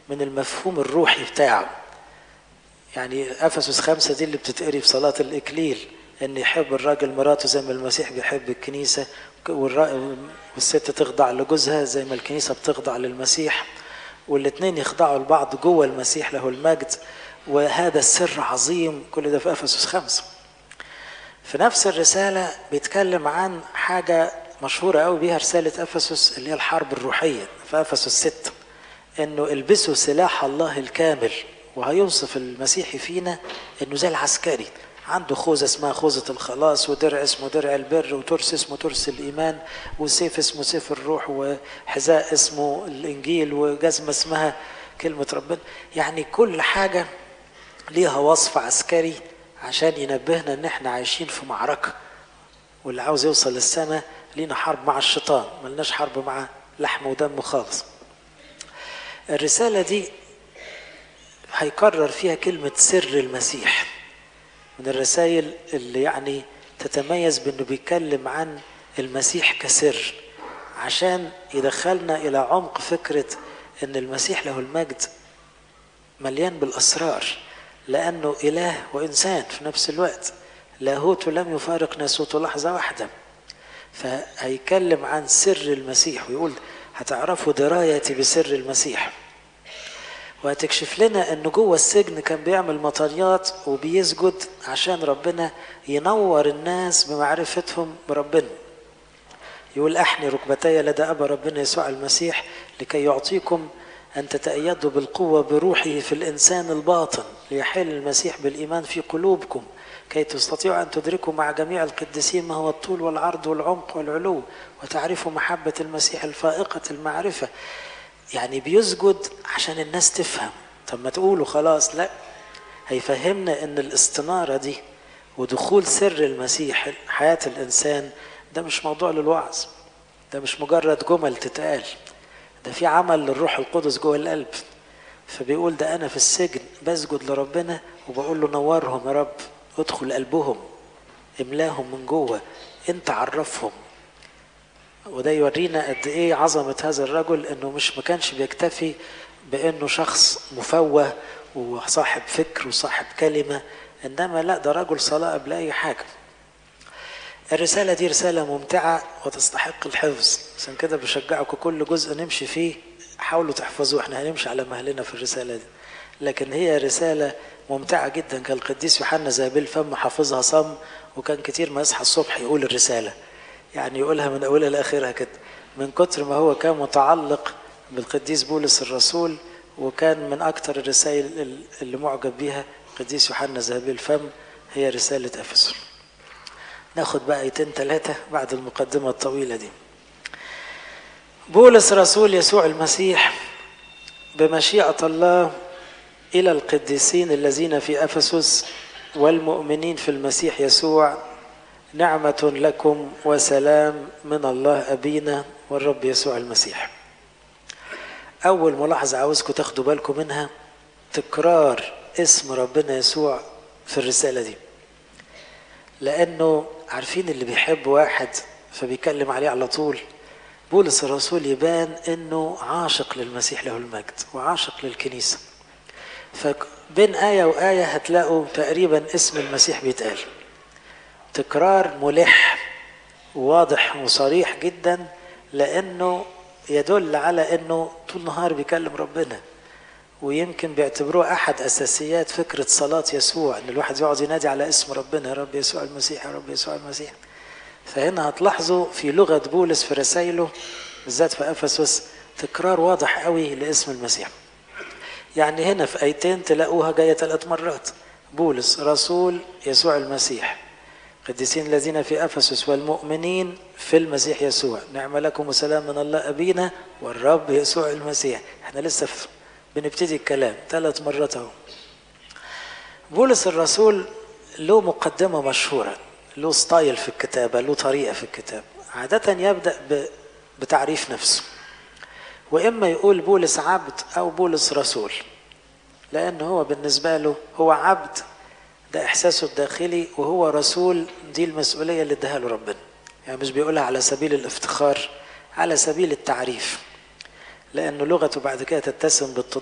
من المفهوم الروحي بتاعه يعني افسس خمسة دي اللي بتتقري في صلاة الإكليل ان يحب الراجل مراته زي ما المسيح بيحب الكنيسة والست تخضع لجوزها زي ما الكنيسة بتخضع للمسيح والاثنين يخضعوا لبعض جوه المسيح له المجد وهذا السر عظيم كل ده في افسس خمسة في نفس الرسالة بيتكلم عن حاجة مشهورة قوي بيها رسالة افسس اللي هي الحرب الروحية في افسس ستة انه البسوا سلاح الله الكامل وهيوصف المسيحي فينا انه زي العسكري عنده خوذة اسمها خوذة الخلاص ودرع اسمه درع البر وترس اسمه ترس الإيمان وسيف اسمه سيف الروح وحذاء اسمه الإنجيل وجزمة اسمها كلمة ربنا يعني كل حاجة ليها وصف عسكري عشان ينبهنا ان احنا عايشين في معركة واللي عاوز يوصل للسماء لينا حرب مع الشيطان ملناش حرب مع لحم ودم خالص الرسالة دي هيكرر فيها كلمة سر المسيح من الرسائل اللي يعني تتميز بانه بيتكلم عن المسيح كسر عشان يدخلنا الى عمق فكره ان المسيح له المجد مليان بالاسرار لانه اله وانسان في نفس الوقت لاهوته لم يفارق ناسوته لحظه واحده فهيكلم عن سر المسيح ويقول هتعرفوا درايتي بسر المسيح وهتكشف لنا انه جوه السجن كان بيعمل مطريات وبيسجد عشان ربنا ينور الناس بمعرفتهم بربنا يقول احني ركبتي لدى ابا ربنا يسوع المسيح لكي يعطيكم ان تتأيدوا بالقوة بروحه في الانسان الباطن ليحل المسيح بالايمان في قلوبكم كي تستطيعوا ان تدركوا مع جميع القديسين ما هو الطول والعرض والعمق والعلو وتعرفوا محبة المسيح الفائقة المعرفة يعني بيسجد عشان الناس تفهم طب ما تقولوا خلاص لا هيفهمنا ان الاستنارة دي ودخول سر المسيح حياة الإنسان ده مش موضوع للوعظ ده مش مجرد جمل تتقال ده في عمل للروح القدس جوه القلب فبيقول ده أنا في السجن بسجد لربنا وبقول له نورهم يا رب ادخل قلبهم املاهم من جوه انت عرفهم وده يورينا قد ايه عظمة هذا الرجل انه مش ما كانش بيكتفي بانه شخص مفوه وصاحب فكر وصاحب كلمة انما لا ده رجل صلاة قبل اي حاجة الرسالة دي رسالة ممتعة وتستحق الحفظ عشان كده بشجعكم كل جزء نمشي فيه حاولوا تحفظوه احنا هنمشي على مهلنا في الرسالة دي لكن هي رسالة ممتعة جدا كان القديس يوحنا زابيل فم حافظها صم وكان كتير ما يصحى الصبح يقول الرسالة يعني يقولها من أولها لآخرها كده من كتر ما هو كان متعلق بالقديس بولس الرسول وكان من أكثر الرسائل اللي معجب بيها القديس يوحنا ذهبي الفم هي رسالة أفسس ناخد بقى ايتين ثلاثة بعد المقدمة الطويلة دي بولس رسول يسوع المسيح بمشيئة الله إلى القديسين الذين في أفسس والمؤمنين في المسيح يسوع نعمة لكم وسلام من الله أبينا والرب يسوع المسيح أول ملاحظة عاوزكم تاخدوا بالكم منها تكرار اسم ربنا يسوع في الرسالة دي لأنه عارفين اللي بيحب واحد فبيكلم عليه على طول بولس الرسول يبان انه عاشق للمسيح له المجد وعاشق للكنيسة فبين آية وآية هتلاقوا تقريبا اسم المسيح بيتقال تكرار ملح واضح وصريح جدا لانه يدل على انه طول النهار بيكلم ربنا ويمكن بيعتبروه احد اساسيات فكره صلاه يسوع ان الواحد يقعد ينادي على اسم ربنا يا رب يسوع المسيح يا رب يسوع المسيح فهنا هتلاحظوا في لغه بولس في رسائله بالذات في افسس تكرار واضح قوي لاسم المسيح يعني هنا في ايتين تلاقوها جايه ثلاث مرات بولس رسول يسوع المسيح قديسين الذين في افسس والمؤمنين في المسيح يسوع نعم لكم وسلام من الله ابينا والرب يسوع المسيح احنا لسه في بنبتدي الكلام ثلاث مرات اهو بولس الرسول له مقدمه مشهوره له ستايل في الكتابه له طريقه في الكتاب عاده يبدا بتعريف نفسه واما يقول بولس عبد او بولس رسول لان هو بالنسبه له هو عبد ده احساسه الداخلي وهو رسول دي المسؤوليه اللي اداها له ربنا يعني مش بيقولها على سبيل الافتخار على سبيل التعريف لانه لغته بعد كده تتسم